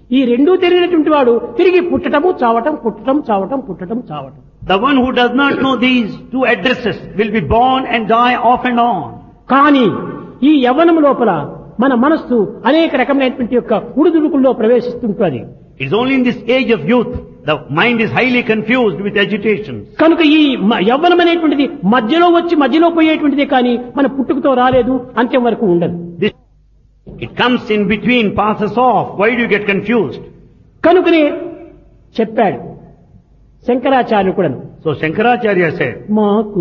ఈ రెండూ తెలియనటువంటి వాడు తిరిగి పుట్టటము చావటం పుట్టటం చావటం పుట్టటం చావటం The one who does not know these two addresses will be born and die off and on. కానీ ఈ యవ్వనం లోపల మన మనస్సు అనేక రకమైనటువంటి యొక్క ఉడుదుడుకుల్లో ప్రవేశిస్తుంటుంది It's only in this age of youth the mind is highly confused with agitations. కనుక ఈ మ- యవ్వనం అనేటువంటిది మధ్యలో వచ్చి మధ్యలో పోయేటువంటిదే కానీ మన పుట్టుకతో రాలేదు అంత్యం వరకు ఉండదు This, it comes in between, passes off. Why do you get confused? కనుకనే చెప్పాడు శంకరాచార్యుడు కూడా So Shankaracharya said, మాకు